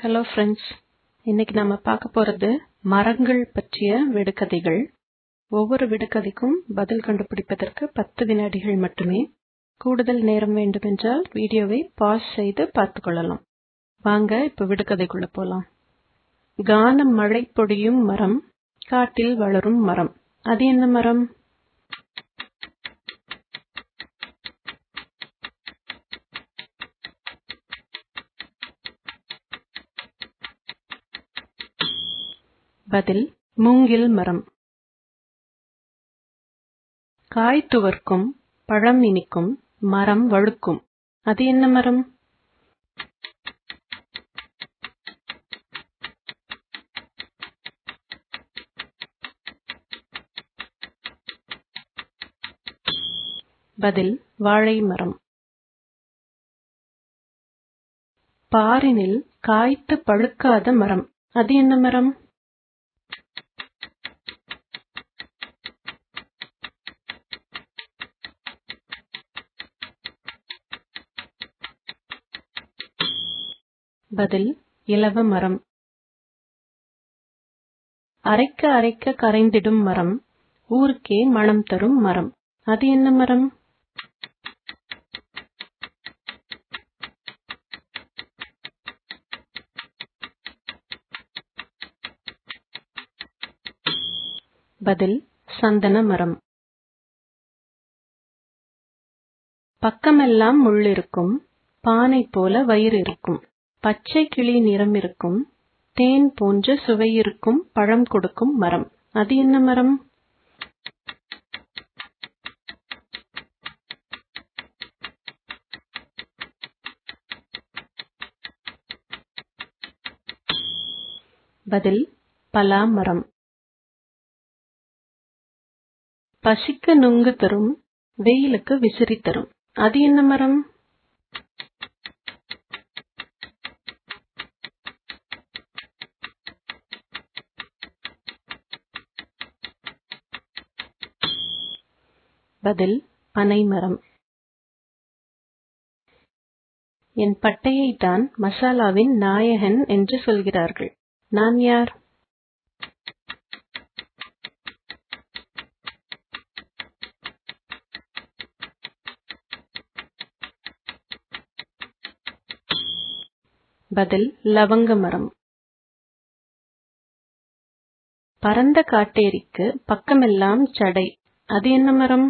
hello friends இன்னைக்கு நம்ம பார்க்க போறது மரங்கள் பற்றிய விடுகதைகள் ஒவ்வொரு விடுகதைக்கும் பதில் கண்டுபிடிப்பதற்கு பத்து வினாடிகள் மட்டுமே கூடுதல் நேரம் வேண்டுமென்றால் வீடியோவை பாஸ் செய்து பார்த்துக் கொள்ளலாம் வாங்க இப்ப விடுகதைக்குள்ள போலாம் கானம் மழை பொழியும் மரம் காட்டில் வளரும் மரம் அது என்ன மரம் பதில் மூங்கில் மரம் காய் துவர்க்கும் பழம் இனிக்கும் மரம் வழுக்கும் அது என்ன மரம் பதில் வாழை மரம் பாரினில் காய்த்து பழுக்காத மரம் அது என்ன மரம் பதில் இலவ மரம் அரைக்க அரைக்க கரைந்திடும் மரம் ஊருக்கே மணம் தரும் மரம் அது என்ன மரம் பதில் சந்தன மரம் பக்கமெல்லாம் முள்ளிருக்கும் பானை போல வயிறு இருக்கும் பச்சை கிளி நிறம் இருக்கும் தேன் போன்ற சுவை இருக்கும் பழம் கொடுக்கும் மரம் அது என்ன மரம் பதில் பலா மரம் பசிக்கு நுங்கு தரும் வெயிலுக்கு விசிறி தரும் அது என்ன மரம் பதில் பனை மரம் என் பட்டையைத்தான் மசாலாவின் நாயகன் என்று சொல்கிறார்கள் நான் யார் பதில் லவங்க மரம் பரந்த காட்டேரிக்கு பக்கமெல்லாம் சடை அது என்ன மரம்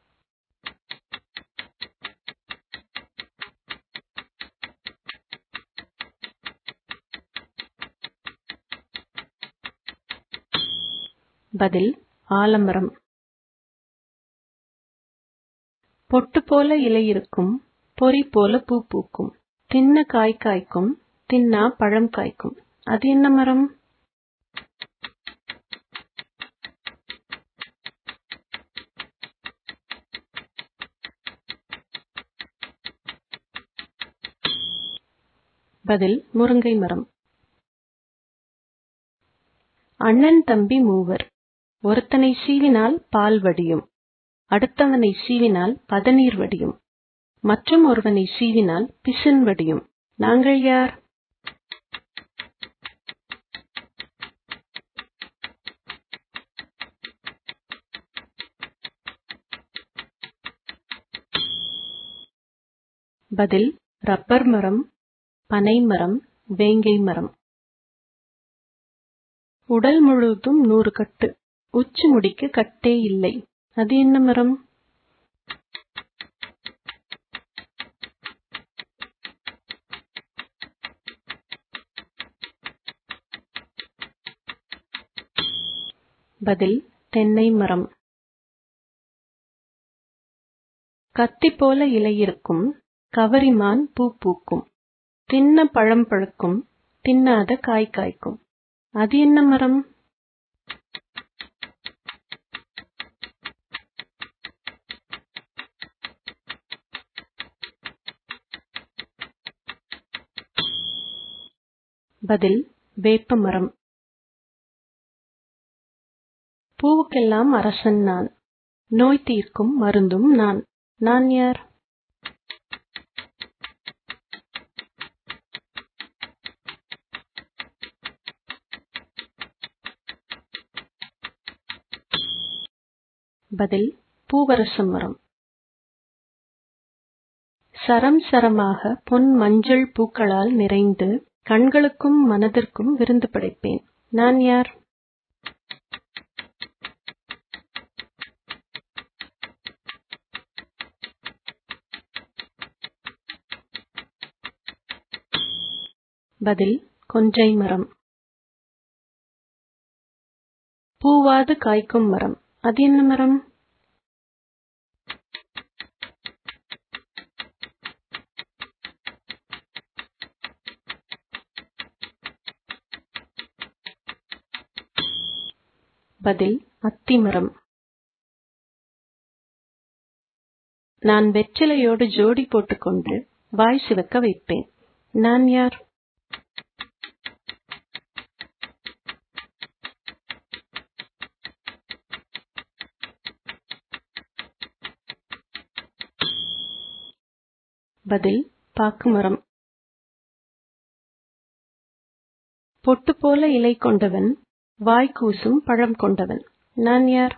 பதில் ஆலமரம் பொட்டு போல இலை இருக்கும் பொறி போல பூ பூக்கும் தின்ன காய் காய்க்கும் தின்னா பழம் காய்க்கும் அது என்ன மரம் பதில் முருங்கை மரம் அண்ணன் தம்பி மூவர் ஒருத்தனை சீவினால் பால் வடியும் அடுத்தவனை சீவினால் பதநீர் வடியும் மற்றும் ஒருவனை சீவினால் பிசின் வடியும் நாங்கள் யார் பதில் ரப்பர் மரம் பனை மரம் வேங்கை மரம் உடல் முழுவதும் நூறு கட்டு உச்சி முடிக்கு கட்டே இல்லை அது என்ன மரம் பதில் தென்னை மரம் கத்தி போல இலை இருக்கும் கவரிமான் பூ பூக்கும் தின்ன பழம் பழுக்கும் தின்னாத காய் காய்க்கும் அது என்ன மரம் பதில் வேப்ப மரம் பூவுக்கெல்லாம் அரசன் நான் நோய் தீர்க்கும் மருந்தும் நான் நான் யார் பதில் பூவரச மரம் சரம் சரமாக பொன் மஞ்சள் பூக்களால் நிறைந்து கண்களுக்கும் மனதிற்கும் விருந்து படைப்பேன் நான் யார் பதில் கொன்றை மரம் பூவாது காய்க்கும் மரம் அது என்ன மரம் பதில் அத்திமரம் நான் வெற்றிலையோடு ஜோடி போட்டுக்கொண்டு வாய் சிவக்க வைப்பேன் நான் யார் பதில் பாக்குமரம் பொட்டு போல இலை கொண்டவன் வாய் கூசும் பழம் கொண்டவன் நான் யார்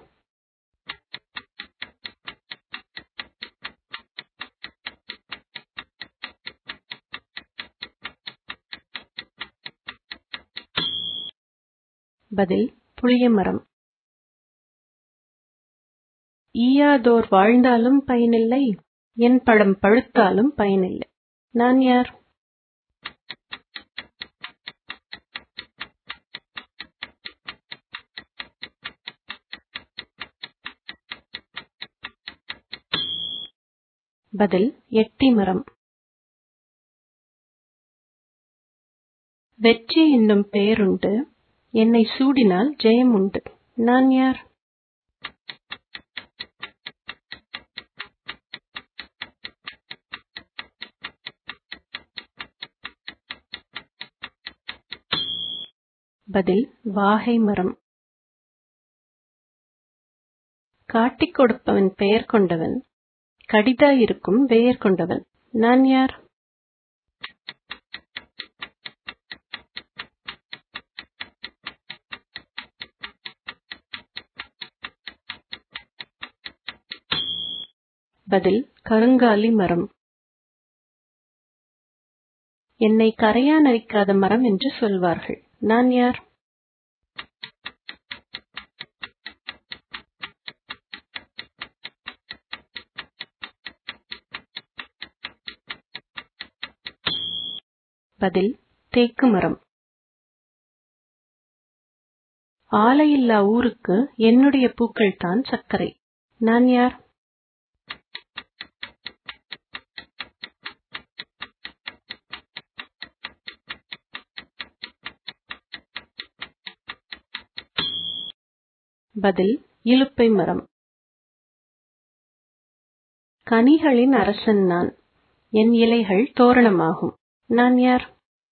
பதில் புளிய மரம் ஈயாதோர் வாழ்ந்தாலும் பயனில்லை என் பழம் பழுத்தாலும் பயனில்லை நான் யார் பதில் எட்டி மரம் வெற்றி என்னும் பெயருண்டு என்னை சூடினால் ஜெயம் உண்டு நான் யார் பதில் வாகை மரம் காட்டிக் கொடுப்பவன் பெயர் கொண்டவன் கடிதாயிருக்கும் பெயர் கொண்டவன் நான் யார் பதில் கருங்காலி மரம் என்னை கரையான் அரிக்காத மரம் என்று சொல்வார்கள் நான் யார் பதில் தேக்கு மரம் ஆலையில்லா ஊருக்கு என்னுடைய பூக்கள் தான் சர்க்கரை நான் யார் பதில் இலுப்பை மரம் கனிகளின் அரசன் நான் என் இலைகள் தோரணமாகும் நான் யார்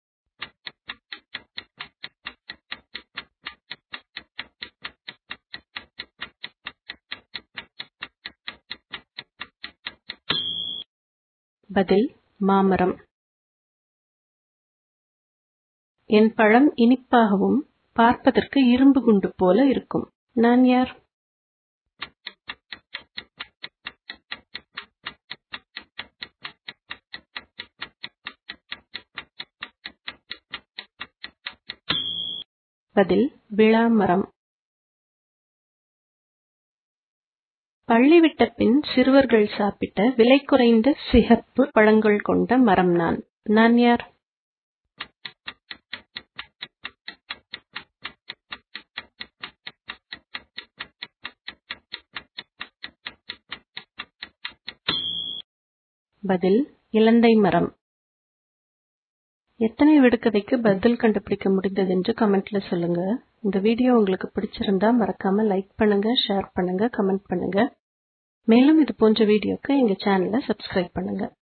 பதில் மாமரம் என் பழம் இனிப்பாகவும் பார்ப்பதற்கு இரும்பு குண்டு போல இருக்கும் நான் யார் பதில் விழாமரம் பள்ளி விட்ட பின் சிறுவர்கள் சாப்பிட்ட விலை குறைந்த சிகப்பு பழங்கள் கொண்ட மரம் நான் நான் யார் பதில் இலந்தை மரம் எத்தனை விடுகதைக்கு பதில் கண்டுபிடிக்க முடிந்தது என்று கமெண்ட்ல சொல்லுங்க இந்த வீடியோ உங்களுக்கு பிடிச்சிருந்தா மறக்காம லைக் பண்ணுங்க ஷேர் பண்ணுங்க கமெண்ட் பண்ணுங்க மேலும் இது போன்ற வீடியோக்கு எங்க சேனலை சப்ஸ்கிரைப் பண்ணுங்க